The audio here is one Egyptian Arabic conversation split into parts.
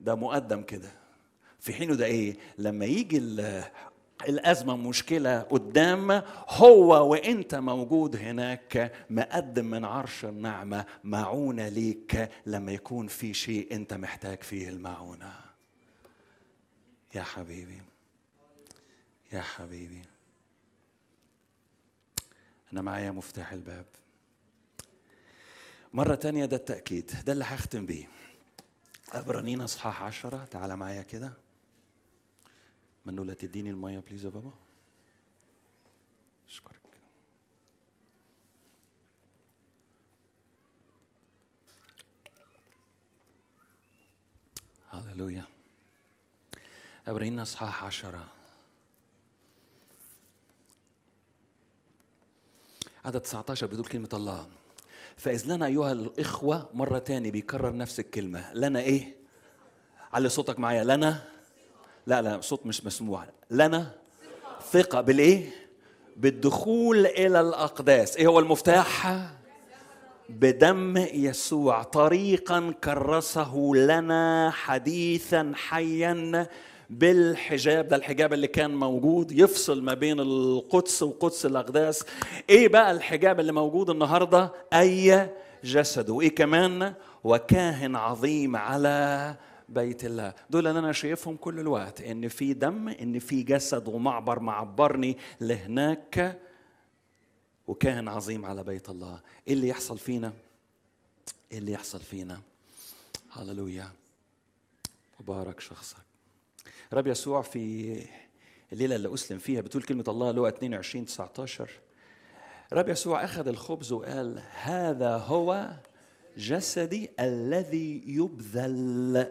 ده مقدم كده في حينه ده ايه لما يجي ال- الأزمة مشكلة قدام هو وأنت موجود هناك مقدم من عرش النعمة معونة ليك لما يكون في شيء أنت محتاج فيه المعونة يا حبيبي يا حبيبي أنا معايا مفتاح الباب مرة تانية ده التأكيد ده اللي هختم بيه عبرانيين اصحاح عشرة تعالى معايا كده منولة تديني المية بليز يا بابا اشكرك هللويا عبرانيين اصحاح عشرة عدد 19 بتقول كلمة الله فإذ لنا أيها الإخوة مرة تاني بيكرر نفس الكلمة لنا إيه؟ علي صوتك معايا لنا لا لا صوت مش مسموع لنا ثقة بالإيه؟ بالدخول إلى الأقداس إيه هو المفتاح؟ بدم يسوع طريقا كرسه لنا حديثا حيا بالحجاب ده الحجاب اللي كان موجود يفصل ما بين القدس وقدس الاقداس ايه بقى الحجاب اللي موجود النهارده اي جسد وايه كمان وكاهن عظيم على بيت الله دول اللي انا شايفهم كل الوقت ان في دم ان في جسد ومعبر معبرني لهناك وكاهن عظيم على بيت الله ايه اللي يحصل فينا ايه اللي يحصل فينا هللويا مبارك شخصك رب يسوع في الليله اللي اسلم فيها بتقول كلمه الله لو 22 19 رب يسوع اخذ الخبز وقال هذا هو جسدي الذي يبذل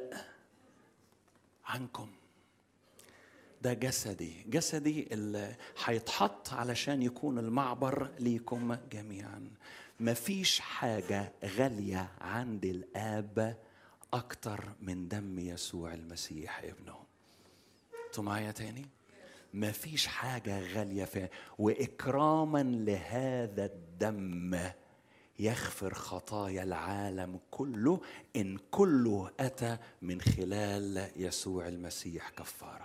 عنكم ده جسدي جسدي اللي هيتحط علشان يكون المعبر ليكم جميعا مفيش حاجة غالية عند الآب أكتر من دم يسوع المسيح ابنه انتوا معايا تاني مفيش حاجة غالية فيها وإكراما لهذا الدم يغفر خطايا العالم كله إن كله أتى من خلال يسوع المسيح كفاره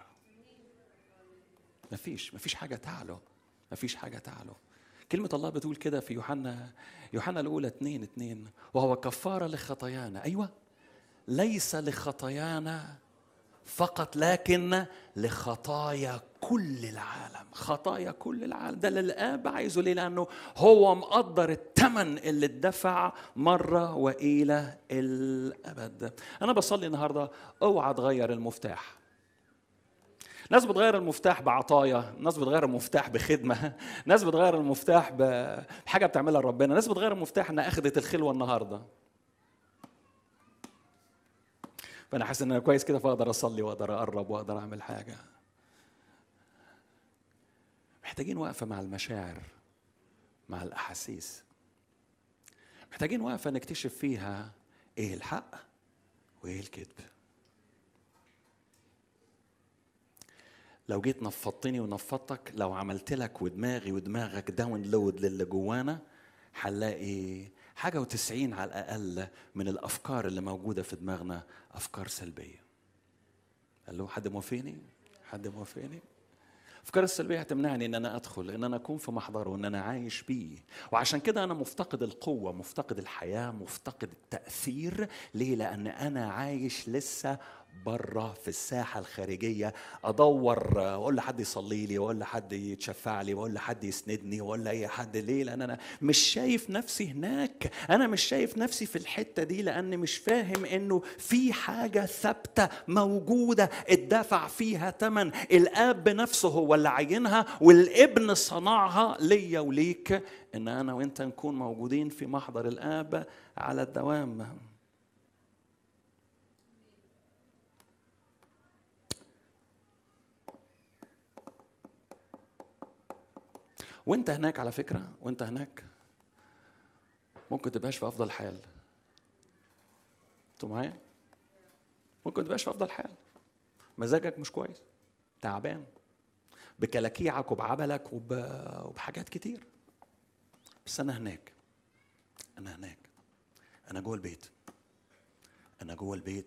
مفيش مفيش حاجة تعلو مفيش حاجة تعلو كلمة الله بتقول كده في يوحنا يوحنا الأولى اتنين اتنين وهو كفارة لخطايانا أيوة ليس لخطايانا فقط لكن لخطايا كل العالم خطايا كل العالم ده اللي الآب عايزه ليه لأنه هو مقدر الثمن اللي اتدفع مرة وإلى الأبد أنا بصلي النهاردة اوعى تغير المفتاح ناس بتغير المفتاح بعطايا ناس بتغير المفتاح بخدمة ناس بتغير المفتاح بحاجة بتعملها لربنا ناس بتغير المفتاح انها اخذت الخلوة النهاردة فانا حاسس ان انا كويس كده فاقدر اصلي واقدر اقرب واقدر اعمل حاجة محتاجين وقفة مع المشاعر مع الاحاسيس محتاجين وقفة نكتشف فيها ايه الحق وايه الكذب لو جيت نفضتني ونفضتك لو عملت لك ودماغي ودماغك داونلود للي جوانا هنلاقي حاجة وتسعين على الأقل من الأفكار اللي موجودة في دماغنا أفكار سلبية قال له حد موافقني؟ حد موافقني؟ الافكار السلبيه هتمنعني ان انا ادخل ان انا اكون في محضره وان انا عايش بيه وعشان كده انا مفتقد القوه مفتقد الحياه مفتقد التاثير ليه لان انا عايش لسه بره في الساحه الخارجيه ادور اقول لحد يصلي لي واقول لحد يتشفع لي واقول لحد يسندني واقول لاي حد ليه لان انا مش شايف نفسي هناك انا مش شايف نفسي في الحته دي لان مش فاهم انه في حاجه ثابته موجوده اتدفع فيها ثمن الاب بنفسه هو اللي عينها والابن صنعها ليا وليك ان انا وانت نكون موجودين في محضر الاب على الدوام وانت هناك على فكره وانت هناك ممكن تبقاش في افضل حال انتوا معايا ممكن تبقاش في افضل حال مزاجك مش كويس تعبان بكلاكيعك وبعبلك وب... وبحاجات كتير بس انا هناك انا هناك انا جوه البيت انا جوه البيت